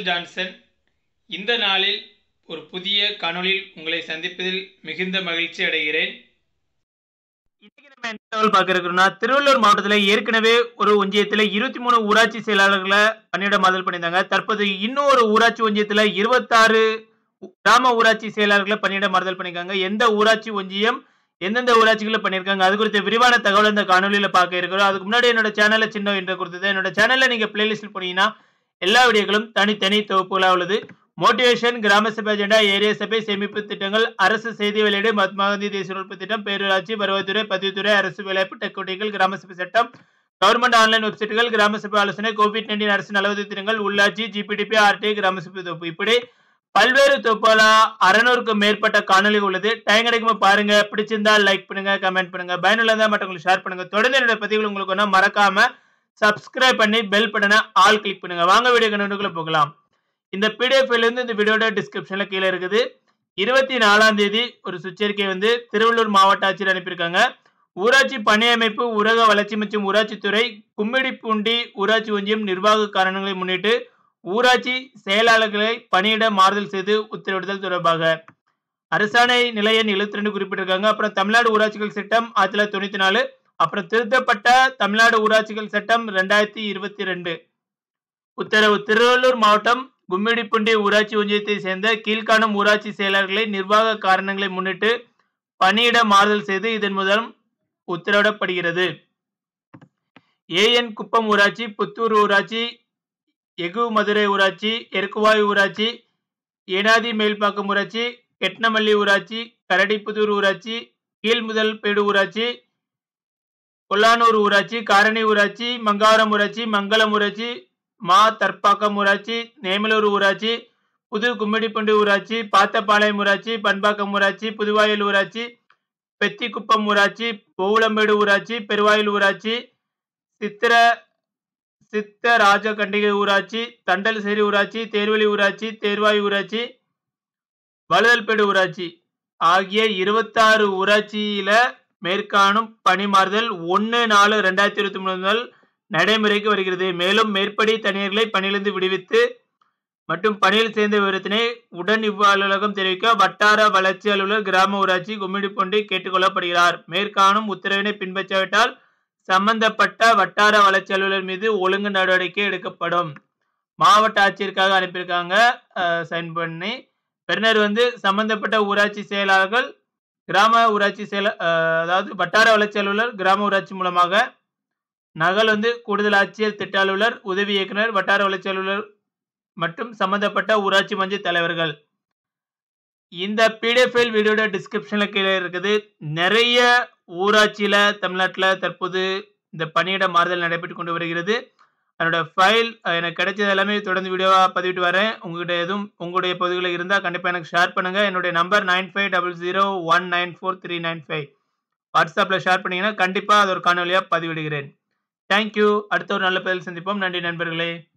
Michael Johnson இந்த நாளில் ஒரு புதிய காணொளியில் உங்களை சந்திப்பதில் மிகுந்த மகிழ்ச்சி அடைகிறேன் இன்னைக்கு நம்ம என்ன தகவல் பார்க்க இருக்கிறோம்னா திருவள்ளூர் மாவட்டத்தில் ஏற்கனவே ஒரு ஒன்றியத்தில் இருபத்தி மூணு ஊராட்சி செயலாளர்களை பணியிட மாதல் பண்ணியிருந்தாங்க தற்போது இன்னும் ஒரு ஊராட்சி ஒன்றியத்தில் இருபத்தாறு கிராம ஊராட்சி செயலாளர்களை பணியிட மாறுதல் பண்ணியிருக்காங்க எந்த ஊராட்சி ஒன்றியம் எந்தெந்த ஊராட்சிகளை பண்ணியிருக்காங்க அது குறித்த விரிவான தகவல் இந்த காணொலியில பார்க்க இருக்கிறோம் அதுக்கு முன்னாடி என்னோட சேனல்ல சின்ன என்று கொடுத்தது என்னோட சேனல்ல நீங்க பிளேலிஸ்ட் போனீங்கன்னா எல்லா வீடியோக்களும் தனித்தனி தொகுப்புகளாக உள்ளது மோட்டிவேஷன் கிராம சபை அஜெண்டா ஏரியா சபை சேமிப்பு திட்டங்கள் அரசு செய்தி வெளியீடு மகாத்மா காந்தி தேசிய உறுப்பு திட்டம் பேரூராட்சி வருவாய்த்துறை பதிவுத்துறை அரசு வேலைவாய்ப்பு டெக்கோட்டிகள் கிராம சபை சட்டம் கவர்மெண்ட் ஆன்லைன் வெப்சைட்டுகள் கிராம சபை ஆலோசனை கோவிட் நைன்டீன் அரசு நலவுதவி திட்டங்கள் உள்ளாட்சி ஜிபிடிபி ஆர்டிஐ கிராம சபை தொகுப்பு இப்படி பல்வேறு தொகுப்பால அறநூறுக்கும் மேற்பட்ட காணொலி உள்ளது டைம் கிடைக்குமா பாருங்க பிடிச்சிருந்தா லைக் பண்ணுங்க கமெண்ட் பண்ணுங்க பயனுள்ளதா மற்றவங்களுக்கு ஷேர் பண்ணுங்க தொடர்ந்து என்னோட பதிவுகள் உங்களுக்கு ஒன்றும் மறக்காம சப்ஸ்கிரைப் பண்ணி பெல் பட்டனை ஆல் கிளிக் பண்ணுங்க வாங்க வீடியோ கண்டுக்குள்ள போகலாம் இந்த பிடிஎஃப் இருந்து இந்த வீடியோட டிஸ்கிரிப்ஷன்ல கீழே இருக்குது இருபத்தி நாலாம் தேதி ஒரு சுச்சரிக்கை வந்து திருவள்ளூர் மாவட்ட ஆட்சியர் அனுப்பியிருக்காங்க ஊராட்சி பணி அமைப்பு ஊரக வளர்ச்சி மற்றும் ஊராட்சித்துறை கும்மிடிப்பூண்டி ஊராட்சி ஒன்றியம் நிர்வாக காரணங்களை முன்னிட்டு ஊராட்சி செயலாளர்களை பணியிட மாறுதல் செய்து உத்தரவிடுதல் தொடர்பாக அரசாணை நிலை எண் எழுபத்தி ரெண்டு குறிப்பிட்டிருக்காங்க அப்புறம் தமிழ்நாடு ஊராட்சிகள் சட்டம் ஆயிரத்தி தொள்ளாயிரத்தி தொண்ணூத்தி நாலு அப்புறம் திருத்தப்பட்ட தமிழ்நாடு ஊராட்சிகள் சட்டம் ரெண்டாயிரத்தி இருபத்தி ரெண்டு உத்தரவு திருவள்ளூர் மாவட்டம் கும்மிடிப்பூண்டி ஊராட்சி ஒன்றியத்தை சேர்ந்த கீழ்காணும் ஊராட்சி செயலாளர்களை நிர்வாக காரணங்களை முன்னிட்டு பணியிட மாறுதல் செய்து இதன் மூலம் உத்தரவிடப்படுகிறது ஏஎன் குப்பம் ஊராட்சி புத்தூர் ஊராட்சி எகு மதுரை ஊராட்சி எருக்குவாய் ஊராட்சி ஏனாதி மேல்பாக்கம் ஊராட்சி கெட்னமல்லி ஊராட்சி கரடிப்புதூர் ஊராட்சி கீழ்முதல்பேடு ஊராட்சி கொல்லானூர் ஊராட்சி காரணி ஊராட்சி மங்காரம் ஊராட்சி மங்களம் ஊராட்சி மா தற்பாக்கம் ஊராட்சி நேமலூர் ஊராட்சி புது கும்மிடிப்பூண்டி ஊராட்சி பாத்தப்பாளையம் ஊராட்சி பண்பாக்கம் ஊராட்சி புதுவாயில் ஊராட்சி பெத்திக்குப்பம் ஊராட்சி பவுளம்பேடு ஊராட்சி பெருவாயில் ஊராட்சி சித்திர சித்த ராஜகண்டிகை ஊராட்சி தண்டல்சேரி ஊராட்சி தேர்வழி ஊராட்சி தேர்வாய் ஊராட்சி வலுதல்பேடு ஊராட்சி ஆகிய இருபத்தாறு ஊராட்சியில மேற்காணும் பணி மாறுதல் ஒன்று நாலு ரெண்டாயிரத்தி இருபத்தி மூணு முதல் நடைமுறைக்கு வருகிறது மேலும் மேற்படி தனியர்களை பணியிலிருந்து விடுவித்து மற்றும் பணியில் சேர்ந்த விவரத்தினை உடன் இவ்வாளுலகம் தெரிவிக்க வட்டார வளர்ச்சி அலுவலர் கிராம ஊராட்சி கும்மிடிப்பொண்டி கேட்டுக்கொள்ளப்படுகிறார் மேற்காணும் உத்தரவினை பின்பற்றாவிட்டால் சம்பந்தப்பட்ட வட்டார வளர்ச்சி அலுவலர் மீது ஒழுங்கு நடவடிக்கை எடுக்கப்படும் மாவட்ட ஆட்சியருக்காக அனுப்பியிருக்காங்க சைன் பண்ணி பெறுநர் வந்து சம்பந்தப்பட்ட ஊராட்சி செயலாளர்கள் கிராம ஊராட்சி செயல அதாவது வட்டார வளர்ச்சி அலுவலர் கிராம ஊராட்சி மூலமாக நகல் வந்து கூடுதல் ஆட்சியர் திட்ட அலுவலர் உதவி இயக்குனர் வட்டார வளர்ச்சி அலுவலர் மற்றும் சம்பந்தப்பட்ட ஊராட்சி மன்ற தலைவர்கள் இந்த பிடிஎஃப் ஃபைல் வீடியோட டிஸ்கிரிப்ஷன்ல கீழே இருக்குது நிறைய ஊராட்சியில தமிழ்நாட்டில் தற்போது இந்த பணியிட மாறுதல் நடைபெற்று கொண்டு வருகிறது அதனோட ஃபைல் எனக்கு கிடைச்சது எல்லாமே தொடர்ந்து வீடியோவாக பதிவிட்டு வரேன் உங்கள்கிட்ட எதுவும் உங்களுடைய பகுதிகளில் இருந்தால் கண்டிப்பாக எனக்கு ஷேர் பண்ணுங்கள் என்னுடைய number nine five double zero one nine four three nine five வாட்ஸ்அப்பில் ஷேர் பண்ணிங்கன்னா கண்டிப்பாக அது ஒரு காணொலியாக பதிவிடுகிறேன் தேங்க்யூ அடுத்த ஒரு நல்ல பதில் சந்திப்போம் நன்றி நண்பர்களே